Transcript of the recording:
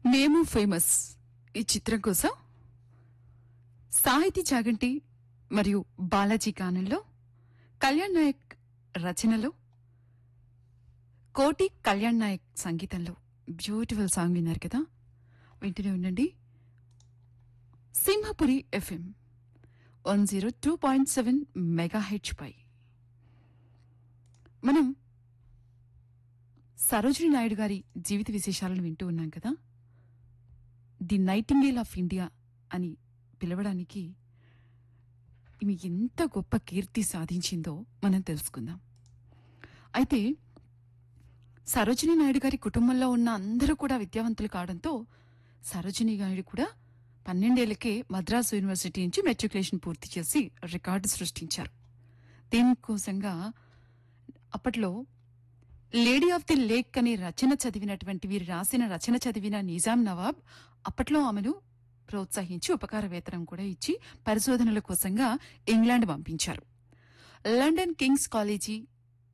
మేము ఫేమస్ ఈ చిత్రం కోసం సాహితీ చాగంటి మరియు బాలాజీ గానంలో కళ్యాణ్ నాయక్ రచనలో కోటి కళ్యాణ్ నాయక్ సంగీతంలో బ్యూటిఫుల్ సాంగ్ విన్నారు కదా వింటూనే ఉండండి Simhapuri FM one zero two point seven megahertz పై మనం సరోజిని నాయుడు గారి జీవిత విశేషాలను వింటూ ఉన్నాం కదా ది నైటింగేల్ ఆఫ్ ఇండియా అని పిలవడానికి ఈమె ఎంత గొప్ప కీర్తి సాధించిందో మనం తెలుసుకుందాం అయితే సరోజిని నాయుడు గారి కుటుంబంలో ఉన్న అందరూ కూడా విద్యావంతులు కావడంతో సరోజిని నాయుడు కూడా పన్నెండేళ్లకే మద్రాసు యూనివర్సిటీ నుంచి మెట్రికులేషన్ పూర్తి చేసి రికార్డు సృష్టించారు దీనికోసంగా అప్పట్లో లేడీ ఆఫ్ ది లేక్ అనే రచన చదివినటువంటి వీరు రాసిన రచన చదివిన నిజాం నవాబ్ అప్పట్లో ఆమెను ప్రోత్సహించి ఉపకార వేతనం కూడా ఇచ్చి పరిశోధనల కోసంగా ఇంగ్లాండ్ పంపించారు లండన్ కింగ్స్ కాలేజీ